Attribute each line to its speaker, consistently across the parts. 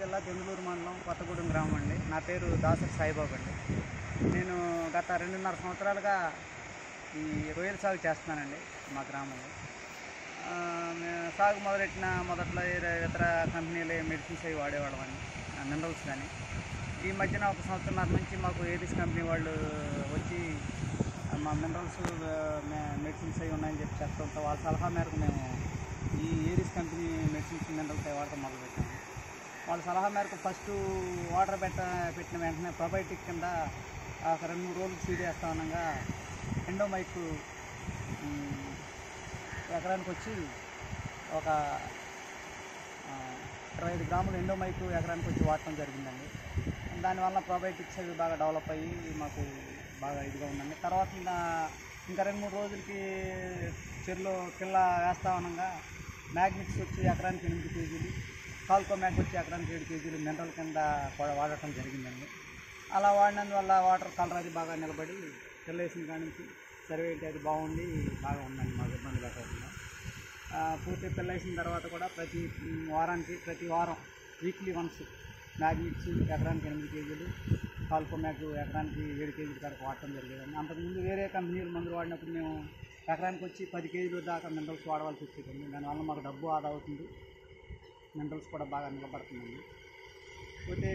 Speaker 1: జిల్లా దెందులూరు మండలం కొత్తగూడెం గ్రామం అండి నా పేరు దాసరి సాయిబాబు అండి నేను గత రెండున్నర సంవత్సరాలుగా ఈ రొయ్యల సాగు చేస్తున్నానండి మా గ్రామంలో ఆ, మేము సాగు మొదలెట్టిన మొదట్లో ఇతర- ఇతర కంపెనీలు మెడిసిన్స్ అవి వాడేవాళ్ళం అండి మినరల్స్ కానీ ఈ మధ్యన ఒక సంవత్సరంన్నర నుంచి మాకు ఏరిస్ కంపెనీ వాళ్ళు వచ్చి మా మినరల్స్ మెడిసిన్స్ అవి ఉన్నాయని చెప్పి చెప్పడంతో వాళ్ళ సలహా మేరకు మేము ఈ ఏరిస్ కంపెనీ మెడిసిన్స్ మినరల్స్ అవి వాడటం మొదలుపెట్టాము వాళ్ళ సలహా మేరకు ఫస్ట్ వాటర్ పెట్ట పెట్టిన వెంటనే ప్రొబయోటిక్ కింద ఒక రెండు మూడు రోజులు సీడ్ వేస్తా ఉండగా ఎండోమైక్ ఉమ్, ఎకరానికి వచ్చి ఒక ఆ, ఇరవై ఐదు గ్రాములు ఎండోమైక్ ఎకరానికి వచ్చి వాడటం జరిగిందండి దానివల్ల ప్రొబయోటిక్స్ అవి బాగా డెవలప్ అయ్యి మాకు బాగా ఇదిగా ఉందండి తర్వాత ఇంకా ఇంకా రెండు మూడు రోజులకి చెరులో కిల్ల వేస్తా ఉండగా మ్యాగ్నిక్స్ వచ్చి ఎకరానికి ఎనిమిది కేజీలు కాల్కో మ్యాగ్ వచ్చి ఎకరానికి ఏడు కేజీలు మినరల్ కింద కూడా వాడటం జరిగిందండి అలా వాడినందువల్ల వాటర్ కలర్ అది బాగా నిలబడి తెల్లేసిన కాడి నుంచి సర్వేంటి అది బాగుండి బాగా ఉందండి మాకు ఇబ్బంది లేకుండా ఆ, పూర్తి పిల్లేసిన తర్వాత కూడా ప్రతి మ్, వారానికి ప్రతి వారం వీక్లీ వన్స్ మ్యాగ్నిక్స్ ఎకరానికి ఎనిమిది కేజీలు కాల్కో మ్యాగ్ ఎకరానికి ఏడు కేజీల వరకు వాడటం జరిగేదండి అంతకుముందు వేరే కంపెనీలు మందులు వాడినప్పుడు మేము ఎకరానికి వచ్చి పది కేజీలు దాకా మినరల్స్ వాడవలసి వచ్చేదండి దానివల్ల మాకు డబ్బు ఆదా అవుతుంది మినరల్స్ కూడా బాగా నిలబడుతుందండి పోతే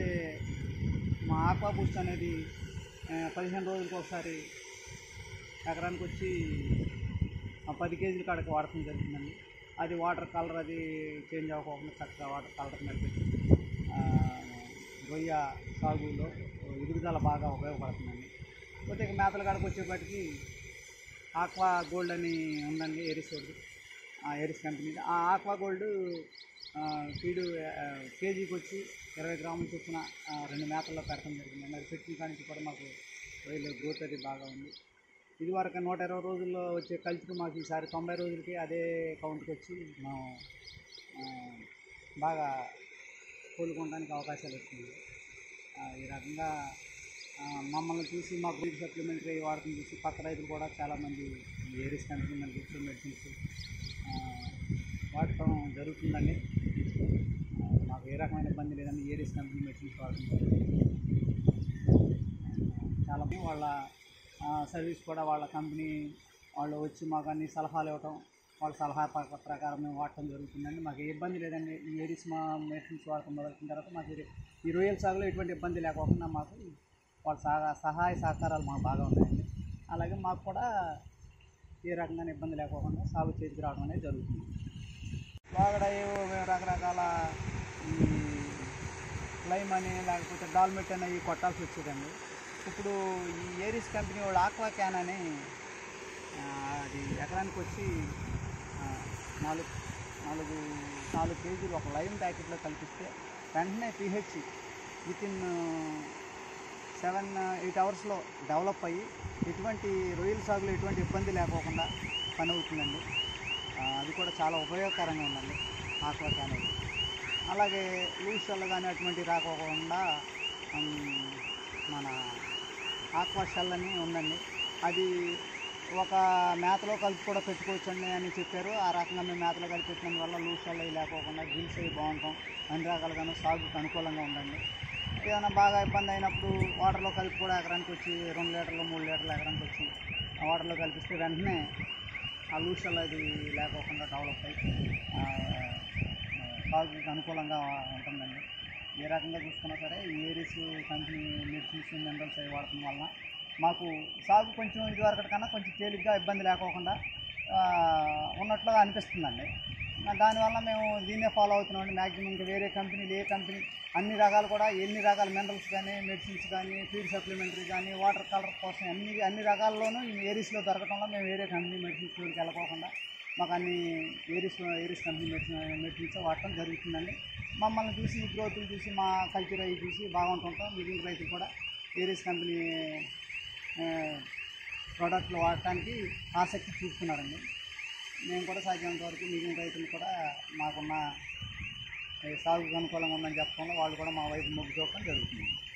Speaker 1: మా ఆక్వా బూస్ట్ అనేది ఆ, పదిహేను రోజులకు ఒకసారి ఎకరానికి వచ్చి ఆ పది కేజీల కాడకి వాడటం జరుగుతుందండి అది వాటర్ కలర్ అది చేంజ్ అవ్వకుండా చక్కగా వాటర్ కలర్ నడిపెట్టి రొయ్య సాగులో ఎదుగుదల బాగా ఉపయోగపడుతుందండి పోతే ఇక మేతల కాడకు వచ్చేప్పటికి ఆక్వా గోల్డ్ అని ఉందండి ఎరిస్ ఒకటి ఆ ఎరిస్ కంపెనీ ఆ ఆక్వా గోల్డ్ ఆ, ఫీడు ఆ, కేజీకి వచ్చి ఇరవై గ్రాముల చొప్పున ఆ, రెండు మేతల్లో పెడతాం జరిగింది అది పెట్టిన కాడి నుంచి కూడా మాకు రొయ్యల గ్రోత్ అది బాగా ఉంది ఇది వరకు నూట ఇరవై రోజుల్లో వచ్చే కల్చర్ మాకు ఈసారి తొంభై రోజులకి అదే కౌంట్కి వచ్చి మనం ఆ, బాగా కోలుకోవడానికి అవకాశాలు వచ్చింది ఆ, ఈ రకంగా ఆ, మమ్మల్ని చూసి మా బ్రీడ్ సప్లిమెంటరీ వాడకం చూసి పక్క రైతులు కూడా చాలామంది ఈ ఏరిస్ కంపెనీ మెడిసిన్స్ మెడిసిన్స్ వాడటం జరుగుతుందండి ఆ, మాకు ఏ రకమైన ఇబ్బంది లేదండి ఏరిస్ కంపెనీ మెడిసిన్స్ వాడటం జరుగుతుంది చాలా మంది వాళ్ళ ఆ, సర్వీస్ కూడా వాళ్ళ కంపెనీ వాళ్ళు వచ్చి మాకు అన్ని సలహాలు ఇవ్వటం వాళ్ళ సలహా ప్ర- ప్రకారం మేము వాడటం జరుగుతుందండి మాకు ఏ ఇబ్బంది లేదండి ఈ ఏరిస్ మా మెడిసిన్స్ వాడటం మొదలుపెట్టిన తర్వాత మాకు ఇది- ఈ రొయ్యల సాగులో ఎటువంటి ఇబ్బంది లేకోకుండా మాకు వాళ్ళ సహా సహాయ సహకారాలు మాకు బాగా ఉన్నాయండి అలాగే మాకు కూడా ఏ రకంగా ఇబ్బంది లేకోకుండా సాగు చేతికి రావడం అనేది జరుగుతుంది వాగడయ్యి మేము రకరకాల ఈ క్లైమ్ అని లేకపోతే డాల్మెట్ అని అవి కొట్టాల్సి వచ్చేదండి ఇప్పుడు ఈ ఏరిస్ కంపెనీ వాళ్ళు ఆక్వా క్యాన్ అని ఆ, అది ఎకరానికి వచ్చి ఆ, నాలుగు నాలుగు నాలుగు కేజీలు ఒక లైమ్ ప్యాకెట్లో కల్పిస్తే వెంటనే pH with in seven eight అవర్స్లో డెవలప్ అయ్యి ఎటువంటి రొయ్యల సాగులో ఎటువంటి ఇబ్బంది లేకోకుండా పని అవుతుందండి ఆ, అది కూడా చాలా ఉపయోగకరంగా ఉందండి ఆక్వా క్యాన్ అనేది అలాగే లూస్ షెల్ కానీ అటువంటివి రాకోకుండా ఉమ్, మన ఆక్వా షెల్ అని ఉందండి అది ఒక మేతలో కలిపి కూడా పెట్టుకోవచ్చండి అని చెప్పారు ఆ రకంగా మేము మేతలో కలిపి పెట్టినందు వల్ల లూస్ షెల్ అవి లేకోకుండా గిల్స్ అవి బాగుంటాం అన్ని రకాలుగాను సాగుకు అనుకూలంగా ఉండండి ఏదైనా బాగా ఇబ్బంది అయినప్పుడు వాటర్లో కలిపి కూడా ఎకరానికి వచ్చి రెండు లీటర్లు మూడు లీటర్లు ఎకరానికి వచ్చి ఆ వాటర్లో కలిపిస్తే వెంటనే ఆ లూషల్ అది లేకోకుండా డెవలప్ అయ్యి ఆ, ఆ, సాగుకి అనుకూలంగా ఉంటుందండి ఏ రకంగా చూసుకున్నా సరే ఈ ఏరిస్ కంపెనీ మెడిసిన్స్ మినరల్స్ అవి వాడటం వలన మాకు సాగు కొంచెం ఇది వరకటి కన్నా కొంచెం తేలిగ్గా ఇబ్బంది లేకోకుండా ఆ, ఉన్నట్లుగా అనిపిస్తుందండి ఆ, దానివల్ల మేము దీన్నే ఫాలో అవుతున్నామండి మ్యాక్సిమం ఇంకా వేరే కంపెనీలు ఏ కంపెనీ అన్ని రకాలు కూడా ఎన్ని రకాల మినరల్స్ కానీ మెడిసిన్స్ కానీ ఫీడ్ సప్లిమెంటరీ కానీ వాటర్ కలర్ కోసం అన్ని అన్ని రకాల్లోనూ ఈ ఏరిస్లో దొరకడంలో మేము వేరే కంపెనీ మెడిసిన్స్ జోలికి వెళ్ళకోకుండా మాకు అన్ని Eris Eris company medicine medicines వాడటం జరుగుతుందండి మమ్మల్ని చూసి గ్రోత్లు చూసి మా కల్చర్ అవి చూసి బాగుంటుంటాం మిగిలిన రైతులు కూడా ఏరిస్ కంపెనీ ప్రోడక్ట్లు వాడటానికి ఆసక్తి చూపుతున్నారండి మేము కూడా సాధ్యమైనంత వరకు మిగిలిన రైతులు కూడా మాకున్న ఈ సాగుకు అనుకూలంగా ఉందని చెప్పడంలో వాళ్ళు కూడా మా వైపు మొగ్గు చూపడం జరుగుతుంది